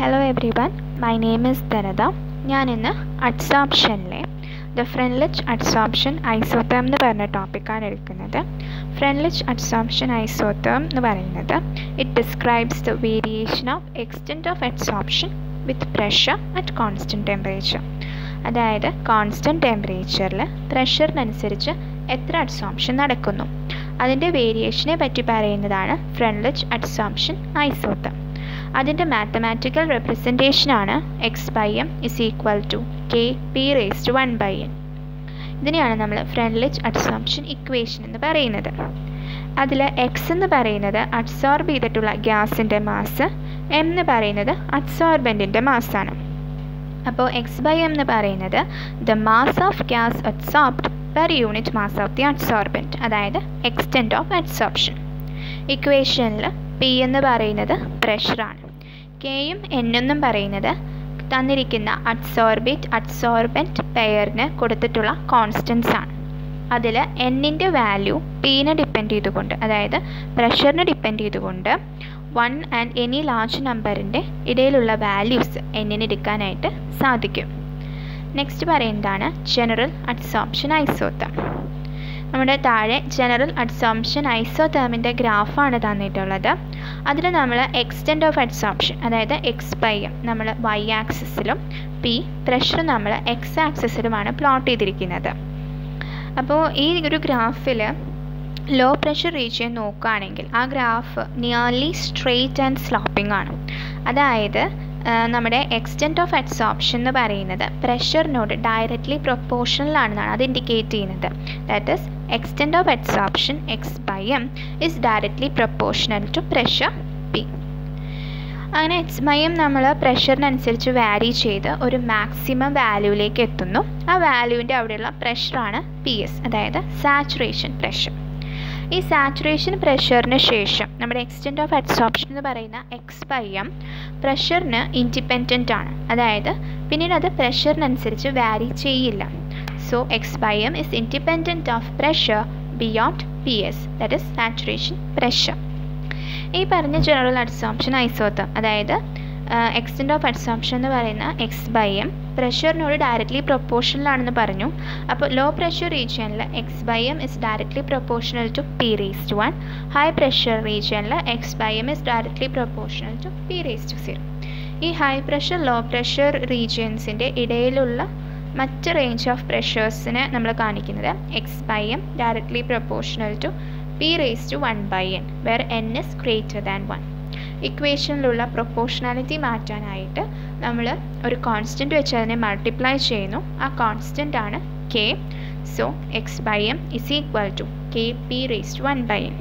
hello everyone my name is Dhanatha ഞാൻ ഇന്ന് അഡ്സോപ്ഷനിലെ the ഫ്രണ്ട്ലിച്ച് adsorption isotherm എന്ന് പറഞ്ഞ ടോപ്പിക്കാണ് എടുക്കുന്നത് ഫ്രണ്ട്ലിച്ച് അഡ്സോപ്ഷൻ ഐസോത്തേം എന്ന് പറയുന്നത് it describes the variation of extent of adsorption with pressure at constant temperature അതായത് കോൺസ്റ്റൻറ്റ് ടെമ്പറേച്ചറിൽ പ്രഷറിനനുസരിച്ച് എത്ര അഡ്സോപ്ഷൻ നടക്കുന്നു അതിൻ്റെ വേരിയേഷനെ പറ്റി പറയുന്നതാണ് ഫ്രണ്ട്ലിച്ച് അഡ്സോപ്ഷൻ ഐസോത്തേം അതിൻ്റെ മാത്തമാറ്റിക്കൽ റെപ്രസെൻറ്റേഷനാണ് X by M is equal to K P raise to one by N ഇതിനെയാണ് നമ്മൾ ഫ്രണ്ട്ലിച്ച് അഡ്സോംപ്ഷൻ ഇക്വേഷൻ എന്ന് പറയുന്നത് അതിൽ എക്സ് എന്ന് പറയുന്നത് അഡ്സോർബ് ചെയ്തിട്ടുള്ള ഗ്യാസിൻ്റെ മാസ് എം എന്ന് പറയുന്നത് അഡ്സോർബൻറ്റിൻ്റെ മാസ്സാണ് അപ്പോൾ എക്സ് ബൈ എം എന്ന് പറയുന്നത് the mass of gas adsorbed per unit mass of the adsorbent അതായത് എക്സ്റ്റെൻറ്റ് ഓഫ് അഡ്സോർപ്ഷൻ ഇക്വേഷനിൽ പി എന്ന് പറയുന്നത് പ്രഷറാണ് കെയും എന്നെന്നും പറയുന്നത് തന്നിരിക്കുന്ന അഡ്സോർബിറ്റ് അഡ്സോർബൻറ്റ് പെയറിന് കൊടുത്തിട്ടുള്ള കോൺസ്റ്റൻസ് ആണ് അതിൽ എന്നിൻ്റെ വാല്യൂ പീനെ ഡിപ്പെൻഡ് ചെയ്തുകൊണ്ട് അതായത് പ്രഷറിനെ ഡിപ്പെൻഡ് ചെയ്തുകൊണ്ട് വൺ ആൻഡ് എനി ലാർജ് നമ്പറിൻ്റെ ഇടയിലുള്ള വാല്യൂസ് എന്നിന് എടുക്കാനായിട്ട് സാധിക്കും നെക്സ്റ്റ് പറയുന്നതാണ് ജനറൽ അഡ്സോംപ്ഷൻ ഐസോത്തം നമ്മുടെ താഴെ ജനറൽ അഡ്സോംപ്ഷൻ ഐസോതേമിൻ്റെ ഗ്രാഫാണ് തന്നിട്ടുള്ളത് അതിൽ നമ്മൾ എക്സ്റ്റെൻറ്റ് ഓഫ് അഡ്സോംപ്ഷൻ അതായത് എക്സ് ബൈ എം നമ്മൾ വൈ ആക്സിസിലും പി പ്രഷർ നമ്മൾ എക്സ് ആക്സിസിലുമാണ് പ്ലോട്ട് ചെയ്തിരിക്കുന്നത് അപ്പോൾ ഈ ഒരു ഗ്രാഫിൽ ലോ പ്രഷർ റീജിയൻ നോക്കുകയാണെങ്കിൽ ആ graph nearly straight and sloping ആണ് അതായത് നമ്മുടെ എക്സ്റ്റെൻറ്റ് ഓഫ് അഡ്സോപ്ഷൻ എന്ന് പറയുന്നത് പ്രഷറിനോട് ഡയറക്റ്റ്ലി പ്രൊപ്പോർഷണൽ ആണെന്നാണ് അത് ഇൻഡിക്കേറ്റ് ചെയ്യുന്നത് that is extent of adsorption X by M is directly proportional to pressure P അങ്ങനെ എക്സ് ബൈ എം നമ്മൾ പ്രഷറിനനുസരിച്ച് വാരി ചെയ്ത് ഒരു മാക്സിമം വാല്യൂവിലേക്ക് എത്തുന്നു ആ വാല്യൂവിൻ്റെ അവിടെയുള്ള പ്രഷറാണ് പി എസ് അതായത് സാച്ചുറേഷൻ പ്രഷർ ഈ സാച്ചുറേഷൻ പ്രഷറിന് ശേഷം നമ്മുടെ എക്സ്റ്റെൻറ്റ് ഓഫ് അഡ്സോപ്ഷൻ എന്ന് പറയുന്ന എക്സ് ബൈ എം പ്രഷറിന് ഇൻഡിപെൻഡൻ്റ് ആണ് അതായത് പിന്നീട് അത് പ്രഷറിനനുസരിച്ച് വാരി ചെയ്യില്ല so X by M is independent of pressure beyond P S that is saturation pressure ഈ പറഞ്ഞ ജനറൽ അഡ്സോംപ്ഷൻ ഐസോത്തം അതായത് എക്സ്റ്റെൻറ്റ് ഓഫ് അഡ്സോംപ്ഷൻ എന്ന് പറയുന്ന എക്സ് ബൈ എം പ്രഷറിനോട് ഡയറക്റ്റ്ലി പ്രൊപ്പോർഷണൽ ആണെന്ന് പറഞ്ഞു അപ്പോൾ ലോ പ്രഷർ റീജിയനിൽ X by M is directly proportional to P raise to one high pressure റീജിയനിൽ X by M is directly proportional to P raise to zero ഈ high pressure low pressure റീജിയൻസിൻ്റെ ഇടയിലുള്ള മറ്റ് range of പ്രഷേഴ്സിനെ നമ്മൾ കാണിക്കുന്നത് X by M directly proportional to P raise to one by N where N is greater than one ഇക്വേഷനിലുള്ള proportionality മാറ്റാനായിട്ട് നമ്മൾ ഒരു കോൺസ്റ്റൻറ്റ് വെച്ച് അതിനെ മൾട്ടിപ്ലൈ ചെയ്യുന്നു ആ കോൺസ്റ്റൻ്റ് ആണ് K so X by M is equal to K P raise to one by N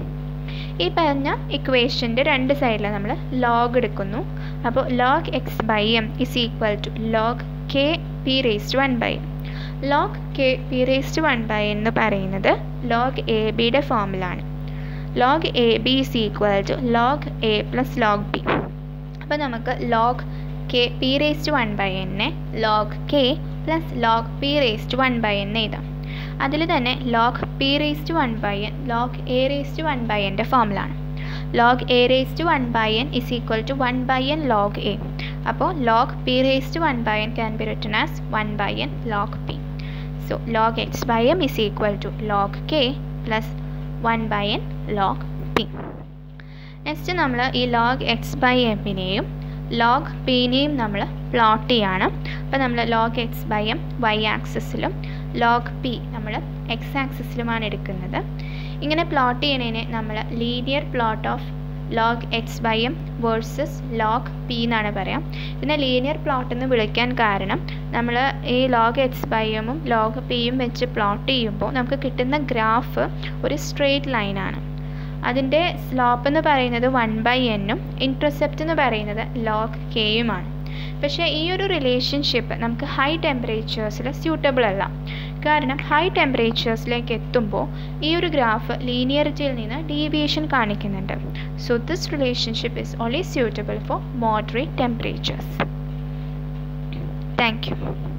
ഈ പറഞ്ഞ ഇക്വേഷൻ്റെ രണ്ട് സൈഡിൽ നമ്മൾ ലോഗ് എടുക്കുന്നു അപ്പോൾ log X by M is equal to log K P raise to one by N log K P raise to one by എന്ന് പറയുന്നത് ലോഗ് എ ബിയുടെ ഫോമിലാണ് log A B is equal to log A plus log B അപ്പോൾ നമുക്ക് log K P raise to one by എന്നെ log K plus log P raise to one by എന്ന് എഴുതാം അതിൽ തന്നെ log P raise to one by N log A raise to one by എൻ്റെ ഫോമിലാണ് log A raise to one by N is equal to one by N log A അപ്പോൾ log P raise to one by N can be written as one by N log P so log X by M is equal to log K plus one by N log P next നമ്മൾ ഈ log X by എമ്മിനെയും log പിനെയും നമ്മൾ plot ചെയ്യാണ് അപ്പോൾ നമ്മൾ log X by M Y ആക്സിസിലും log P നമ്മൾ എക്സ് ആക്സിസിലുമാണ് എടുക്കുന്നത് ഇങ്ങനെ പ്ലോട്ട് ചെയ്യണതിനെ നമ്മൾ linear plot of log X by M versus log P എന്നാണ് പറയാം ഇതിനെ ലീനിയർ പ്ലോട്ട് എന്ന് വിളിക്കാൻ കാരണം നമ്മൾ ഈ ലോഗ് എക്സ് ബൈ എമ്മും ലോഗ് പിയും വെച്ച് പ്ലോട്ട് ചെയ്യുമ്പോൾ നമുക്ക് കിട്ടുന്ന ഗ്രാഫ് ഒരു സ്ട്രെയിറ്റ് ലൈനാണ് അതിൻ്റെ സ്ലോപ്പ് എന്ന് പറയുന്നത് വൺ ബൈ എന്നും ഇൻറ്റർസെപ്റ്റ് എന്ന് പറയുന്നത് ലോഗ് കെയുമാണ് പക്ഷേ ഈ ഒരു റിലേഷൻഷിപ്പ് നമുക്ക് ഹൈ ടെമ്പറേച്ചേഴ്സിൽ സ്യൂട്ടബിൾ അല്ല കാരണം ഹൈ ടെമ്പറേച്ചേഴ്സിലേക്ക് എത്തുമ്പോൾ ഈ ഒരു ഗ്രാഫ് ലീനിയറിറ്റിയിൽ നിന്ന് ഡീവിയേഷൻ കാണിക്കുന്നുണ്ട് so this relationship is only suitable for moderate temperatures thank U